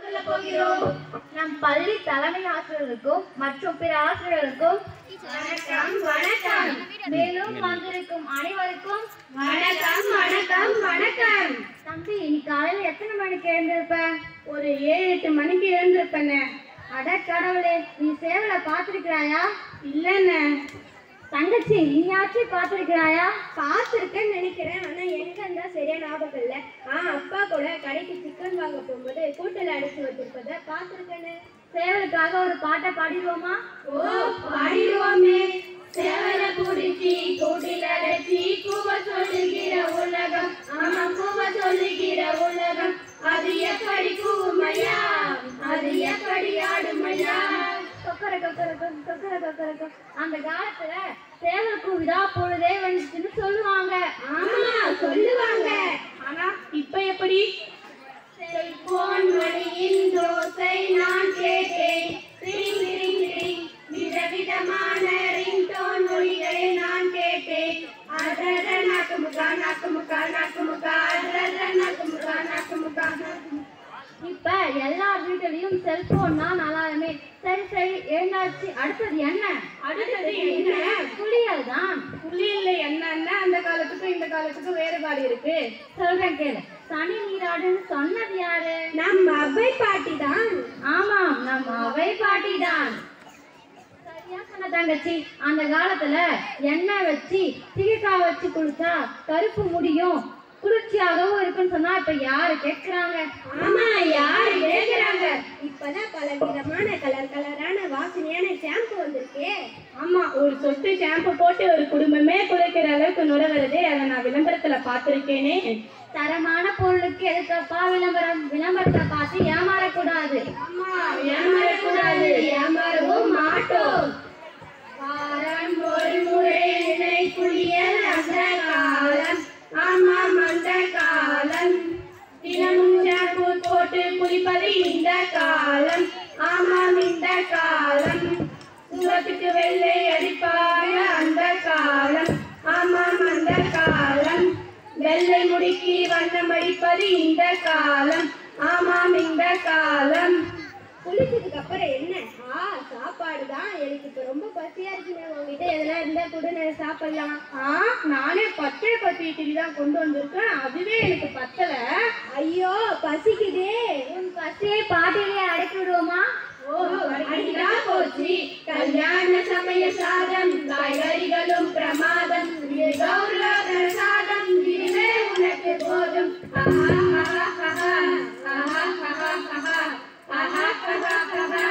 சொல்ல போகிறோம் நம் பள்ளி தலைமை ஆசிரியர்களுக்கும் மற்றும் பிற ஆசிரியர்களுக்கும் வணக்கம் வணக்கம் மேலும் வந்திருக்கும் அனைவருக்கும் வணக்கம் வணக்கம் வணக்கம் தம்பி நீ காலையில எத்தனை மணிக்கு எழுந்திருப்ப ஒரு ஏழு எட்டு மணிக்கு எழுந்திருப்பேனே அட கடவுளே நீ சேவல பார்த்திருக்கிறாயா இல்லைண்ணே தங்கச்சி நீயாச்சும் பார்த்திருக்கிறாயா பார்த்துருக்கேன்னு நினைக்கிறேன் ஆனா எனக்கு தான் சரியா ஞாபகம் இல்லை ஆ அப்பா கூட கடைக்கு சிக்கன் வாங்க போகும்போது கூட்டில் அடைச்சு வச்சிருப்பதை பார்த்துருக்கேன்னு சேவலுக்காக ஒரு பாட்டை பாடிடுவோமா ஓ பாடிடுவோமே சேவல புடிச்சி கூட்டில் அடைச்சி கூவ சொல்லுகிற உலகம் ஆமா கூவ சொல்லுகிற உலகம் அது எப்படி கூமையா அது எப்படி ஆடுமையா கொக்கர கொக்கர கொக்க- கொக்கர கொக்கர கொக்க. அந்த காலத்துல சேவலுக்கு விழா பொழுதே வந்துச்சுன்னு சொல்லுவாங்க ஆமா சொல்லுவாங்க ஆனா இப்ப எப்படி செல்போன் மணியின் தோசை நான் கேட்டேன் ரிங் ரிங் ரிங் விதவிதமான ரிங்டோன் மொழிகளை நான் கேட்டேன் அதர நாக்கு முக்கா நாக்கு முக்கா நாக்கு முக்கா அதர நாக்கு முக்கா நாக்கு முக்கா நாக்கு முக்கா. இப்ப எல்லா வீட்டுலயும் செல்போன் தான் நல்லாருமே சரி சரி எழுந்தாச்சு அடுத்தது என்ன அடுத்தது என்ன குளியல் தான் புள்ளியில் என்னன்னா அந்த காலத்துக்கும் இந்த காலத்துக்கும் வேறுபாடு இருக்கு சொல்றேன் கேளு சனி நீராடுன்னு சொன்னது யாரு நம்ம அவை பாட்டி தான் ஆமாம் நம்ம அவை பாட்டி தான் சரியா சொன்ன தங்கச்சி அந்த காலத்துல எண்ணெய் வச்சு திகைக்காய் வச்சு குளிச்சா கருப்பு முடியும் குளிர்ச்சியாகவும் இருக்குன்னு சொன்னா இப்ப யாரு கேக்குறாங்க ஆமா யாரு கேக்குறாங்க இப்பதான் பல விதமான கலர் கலரான வாசனையான ஷாம்பு வந்திருக்கே ஆமா ஒரு சொட்டு ஷாம்பு போட்டு ஒரு குடும்பமே குளிக்கிற அளவுக்கு நுர வருது அதை நான் விளம்பரத்துல பார்த்திருக்கேனே தரமான பொருளுக்கு எதுக்கப்பா விளம்பரம் விளம்பரத்தை பார்த்து ஏமாறக்கூடாது ஆமா ஏமாறக்கூடாது ஏமாறவும் மாட்டோம் வாரம் ஒரு முறை இணை குளியல் அந்த காலம் ஆமாம் அந்த காலம் தினமும் ஷாம்பு போட்டு குளிப்பது இந்த காலம் ஆமாம் இந்த காலம் முகத்துக்கு வெள்ளை அடிப்பாங்க அந்த காலம் ஆமாம் அந்த காலம் வெள்ளை முடிக்கு வண்ணம் அடிப்பது இந்த காலம் ஆமாம் இந்த காலம் குளிச்சதுக்கு அப்புறம் என்ன ஆ சாப்பாடு தான் எனக்கு இப்ப ரொம்ப பசியா இருக்குங்க உங்ககிட்ட எதெல்லாம் இருந்தா கூட நான் சாப்பிடலாம் ஆ நானே பச்சை பச்சை இட்லி தான் கொண்டு வந்திருக்கேன் அதுவே எனக்கு பத்தல ஐயோ பசிக்குதே உன் பசியை பாட்டிலே அடக்கி விடுவோமா ஓ அடிக்கா போச்சு கல்யாண சமய சாதம் காய்கறிகளும் பிரமாதம் இது கௌரவ பிரசாதம் இதுவே உனக்கு போதும் ஆஹா ஆஹா ஆஹா ஆஹா ஆஹா ஆஹா ஆஹா ஆஹா ஆஹா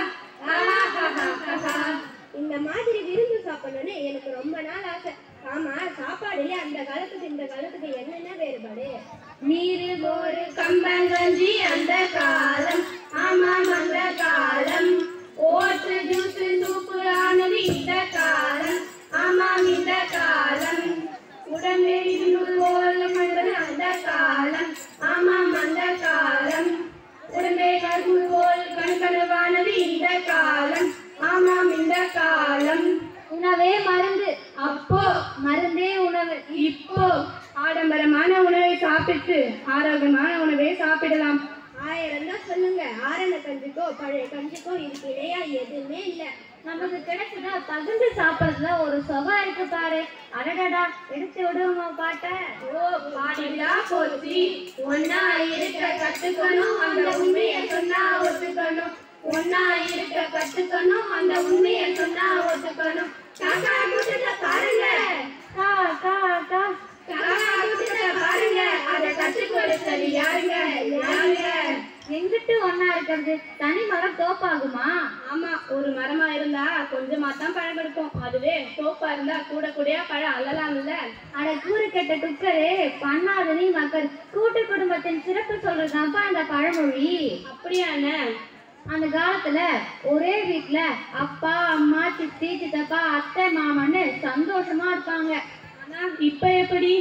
ஆஹா ஆஹா ஆஹா இந்த மாதிரி விருந்து சாப்பிடணும்னு எனக்கு ரொம்ப நாள் ஆசை ஆமா சாப்பாடுல அந்த காலத்துக்கு இந்த காலத்துக்கு என்னென்ன வேறுபாடு நீரு மோரு கம்பங்கஞ்சி அந்த காலம் ஆமாம் அந்த காலம் ஓட்டு ஜூஸ் சூப்பு ஆனது இந்த காலம் ஆமாம் இந்த காலம் உடம்பே இருநூறு ஓலம் என்பது அந்த காலம் ஆமாம் அந்த காலம் உடம்பே கரும்பு போல் கண்கனவானது இந்த காலம் ஆமாம் இந்த காலம் உணவே மருந்து அப்போ மருந்தே உணவு இப்போ ஆடம்பரமான உணவை சாப்பிட்டு ஆரோக்கியமான உணவை சாப்பிடலாம் ஆயிரம் தான் சொல்லுங்க ஆரண கஞ்சிக்கோ பழைய கஞ்சிக்கோ இதுக்கு இடையா எதுவுமே இல்ல நமக்கு கிடைச்சதா பகிர்ந்து சாப்பிடுறதுல ஒரு சுகம் இருக்கு பாரு அடடடா எடுத்து விடுவோமா பாட்ட ஓ பாடிலா போச்சு ஒன்னா இருக்க கத்துக்கணும் அந்த உண்மையை சொன்னா ஒத்துக்கணும் ஒன்னா இருக்க கத்துக்கணும் அந்த உண்மையை சொன்னா ஒத்துக்கணும் காக்கா கூட்டத்தை பாருங்க கா கா கா காக்கா கூட்டத்தை பாருங்க அதை கற்றுக் கொடுத்தது யாருங்க யாருங்க எங்கிட்டு ஒண்ணா இருக்கிறது தனி மரம் தோப்பாகுமா ஆமா ஒரு மரமா இருந்தா கொஞ்சமா தான் பழம் கொடுக்கும் அதுவே தோப்பா இருந்தா கூட கூடயா பழம் அள்ளலாம்ல அட கூறு கெட்ட குக்கரு பண்ணாத நீ மக்கள் கூட்டு குடும்பத்தின் சிறப்பு சொல்றதுதான்ப்பா இந்த பழமொழி அப்படியாண்ணே அந்த காலத்துல ஒரே வீட்ல அப்பா அம்மா சித்தி சித்தப்பா அத்தை மாமான்னு சந்தோஷமா இருப்பாங்க ஆனா இப்ப எப்படி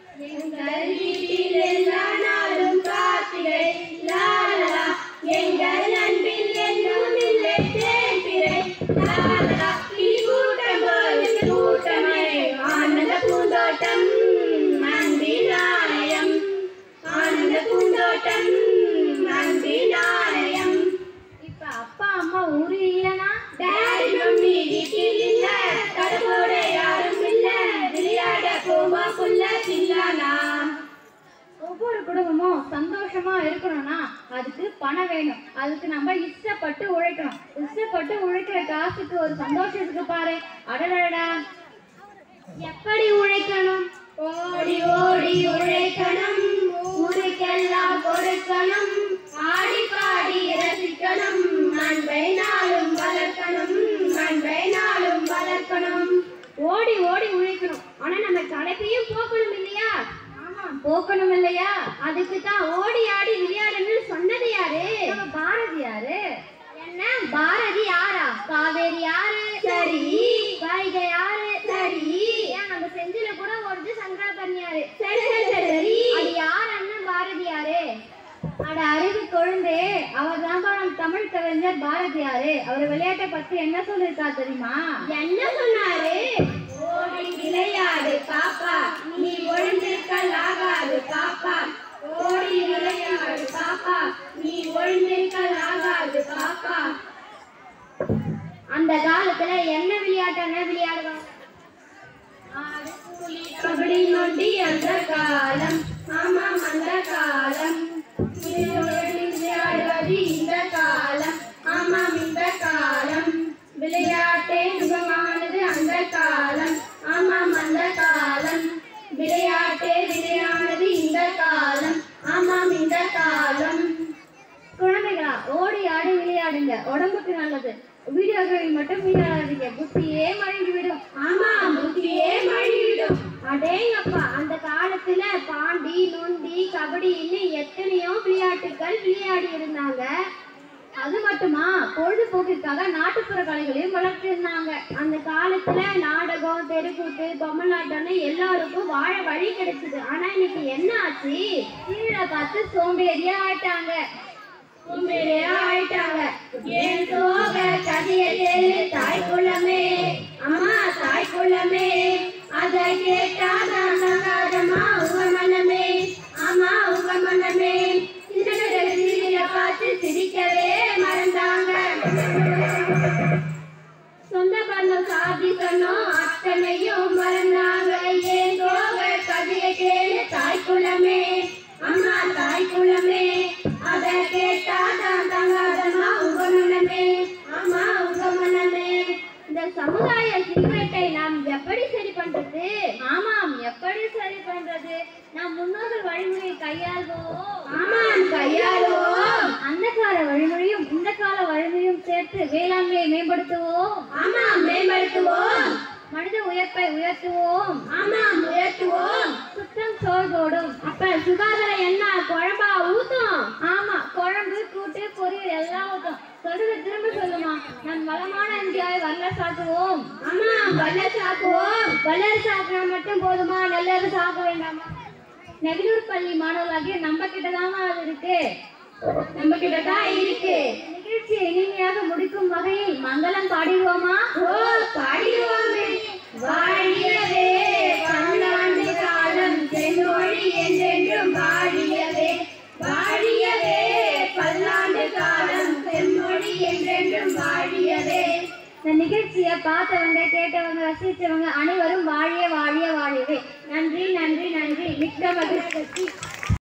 எங்கள் வீட்டில் எல்லா நாளும் கார்த்திகை லாலா எங்கள் அன்பில் என்னும் இல்லை தேய்பிரை லாலா கிளி கூட்டம் போல் கூட்டமே ஆனந்த பூந்தோட்டம் அன்பின் ஆலயம் ஆனந்த பூந்தோட்டம் அன்பின் ஆலயம் தான் வேணும் அதுக்கு நம்ம இஷ்டப்பட்டு உழைக்கணும் இஷ்டப்பட்டு உழைக்கிற காசுக்கு ஒரு சந்தோஷத்துக்கு பாரு அடடடா எப்படி உழைக்கணும் ஓடி ஓடி உழைக்கணும் ஊருக்கெல்லாம் கொடுக்கணும் ஆடி பாடி ரசிக்கணும் அன்பை நாளும் வளர்க்கணும் அன்பை நாளும் வளர்க்கணும் ஓடி ஓடி உழைக்கணும் ஆனா நம்ம களைப்பையும் போக்கணும் இல்லையா ஆமா போக்கணும் இல்லையா அதுக்கு தான் ஓடி ஆடி விளையாடுன்னு சொன்னது யாரு நம்ம பாரதி யாரு என்ன பாரதி யாரா காவேரி யாரு சரி வைகை யாரு சரி ஏன் நம்ம செஞ்சில கூட ஓடுது சங்கராபரணி யாரு சரி சரி சரி அது யார் அண்ணன் பாரதி யாரு அட அறிவு கொழுந்தே அவர் தான் நம்ம தமிழ் கவிஞர் பாரதியாரு அவர் விளையாட்டை பத்தி என்ன சொல்லியிருக்கா தெரியுமா என்ன சொன்னாரு ஓடி விளையாடு பாப்பா நீ ஒழிந்திருக்கல் ஆகாது பாப்பா ஓடி விளையாடு பாப்பா நீ ஒழிந்திருக்கல் ஆகாது பாப்பா அந்த காலத்துல என்ன விளையாட்டு என்ன விளையாடுவாங்க கபடி நொண்டி அந்த காலம் ஆமாம் அந்த காலம் விளையாடி விளையாடுவது இந்த காலம் ஆமாம் இந்த காலம் விளையாட்டே சுகமானது அந்த காலம் ஆமாம் அந்த காலம் விளையாட்டே விளையானது இந்த காலம் ஆமாம் இந்த காலம் குழந்தைகளா ஓடி ஆடி விளையாடுங்க உடம்புக்கு நல்லது வீடியோ கேம் மட்டும் விளையாடாதீங்க புத்தியே மழுங்கி விடும் ஆமாம் புத்தியே மழிவிடும் அடேங்கப்பா அந்த காலத்துல பாண்டி நொண்டி கபடின்னு எத்தனையோ விளையாட்டுகள் விளையாடி இருந்தாங்க அது மட்டுமா பொழுதுபோக்கிற்காக நாட்டுப்புற கலைகளையும் வளர்த்திருந்தாங்க அந்த காலத்துல நாடகம் தெருக்கூத்து பொம்மலாட்டம்னு எல்லாருக்கும் வாழ வழி கிடைச்சது ஆனா இன்னைக்கு என்ன ஆச்சு டிவியில பார்த்து சோம்பேறியா ஆயிட்டாங்க உண்மையிலேயே ஆயிட்டாங்க ஏன் சோக கதையை கேளு தாய் குலமே அம்மா தாய் குலமே அத கேட்டாதான் சங்காதமா உங்க மனமே ஆமா உங்க மனமே இந்த சீரிய பார்த்து சிரிக்கவே மறந்தாங்க சொந்த பந்தம் சாதி சொன்னோம் அத்தனையும் மறந்தாங்க ஏன் சோக கதையை கேளு தாய் குலமே அம்மா தாய் குலமே அத கேட்டாதான் தங்காதமா உங்க மனமே ஆமா உங்க மனமே இந்த சமுதாய சீர்கேட்டை நாம் எப்படி சரி பண்றது ஆமாம் எப்படி சரி பண்றது நாம் முன்னோர்கள் வழிமுறையை கையாள்வோம் ஆமாம் கையாளுவோம் அந்த கால வழிமுறையும் இந்த கால வழிமுறையும் சேர்த்து வேளாண்மையை மேம்படுத்துவோம் ஆமாம் மேம்படுத்துவோம் மனித உயர்ப்பை உயர்த்துவோம் ஆமாம் உயர்த்துவோம் சுத்தம் சோறு போடும் அப்ப சுகாதாரம் என்ன குழம்பா ஊத்தும் ஆமா குழம்பு கூட்டு பொரியல் எல்லாம் ஊத்தும் சொல்றது திரும்ப சொல்லுமா நம் வளமான இந்தியாவை வல்லரசாக்குவோம் ஆமாம் வல்ல சாக்குவோம் வல்லரசாக்குனா மட்டும் போதுமா நல்லது சாக்க வேண்டாமா நெகிழூர் பள்ளி மாணவர்களாகிய நம்ம கிட்டதாமா அது இருக்கு நம்ம கிட்ட தான் இருக்கு நிகழ்ச்சியை இனிமையாக முடிக்கும் வகையில் மங்களம் பாடிடுவோமா ஓ பாடிடுவோமே வாழியவே பல்லாண்டு காலம் செந்தோழி என்றென்றும் வாழியவே வாழியவே பல்லாண்டு காலம் செம்மொழி என்றென்றும் வாழியவே இந்த நிகழ்ச்சியை பார்த்தவங்க கேட்டவங்க ரசித்தவங்க அனைவரும் வாழிய வாழிய வாழியவே நன்றி நன்றி நன்றி மிக்க மகிழ்ச்சி